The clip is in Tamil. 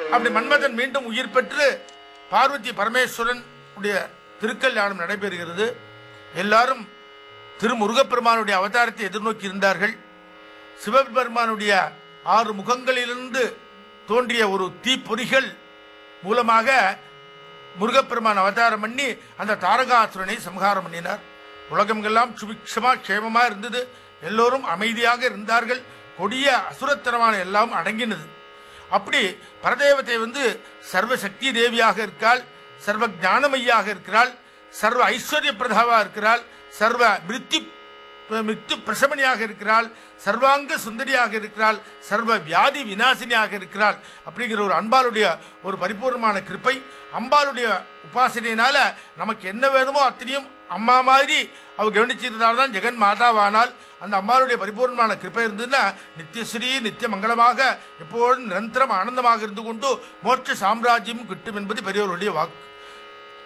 அப்படி மன்மதன் மீண்டும் உயிர் பெற்று பார்வதி பரமேஸ்வரன் உடைய திருக்கல்யாணம் நடைபெறுகிறது எல்லாரும் திருமுருகப்பெருமானுடைய அவதாரத்தை எதிர்நோக்கி இருந்தார்கள் சிவபெருமானுடைய ஆறு முகங்களிலிருந்து தோன்றிய ஒரு தீப்பொறிகள் மூலமாக முருகப்பெருமான் அவதாரம் பண்ணி அந்த தாரகாசுரனை சம்ஹாரம் பண்ணினார் உலகமெல்லாம் சுபிக்ஷமா க்ஷேமமா இருந்தது எல்லோரும் அமைதியாக இருந்தார்கள் கொடிய அசுரத்தனமான எல்லாம் அடங்கினது அப்படி பரதேவதை வந்து சர்வ சக்தி தேவியாக இருக்காள் சர்வ ஞானமையாக இருக்கிறாள் சர்வ ஐஸ்வர்ய பிரதாவா இருக்கிறாள் சர்வ மிருத்தி மித்து பிரசமனியாக இருக்கிறாள் சர்வாங்க சுந்தரியாக இருக்கிறாள் சர்வ வியாதி விநாசினியாக இருக்கிறாள் அப்படிங்கிற ஒரு அம்பாளுடைய ஒரு பரிபூர்ணமான கிருப்பை அம்பாளுடைய உபாசனையினால நமக்கு என்ன வேணுமோ அத்தனையும் அம்மா மாதிரி அவ கவனிச்சிருந்தால் தான் ஜெகன் மாதாவானால் அந்த அம்மாளுடைய பரிபூர்ணமான கிருப்பை இருந்ததுன்னா நித்தியஸ்ரீ நித்திய மங்களமாக எப்போதும் நிரந்தரம் ஆனந்தமாக இருந்து கொண்டு மோட்ச சாம்ராஜ்யம் கிட்டும் என்பது பெரியவருடைய வாக்கு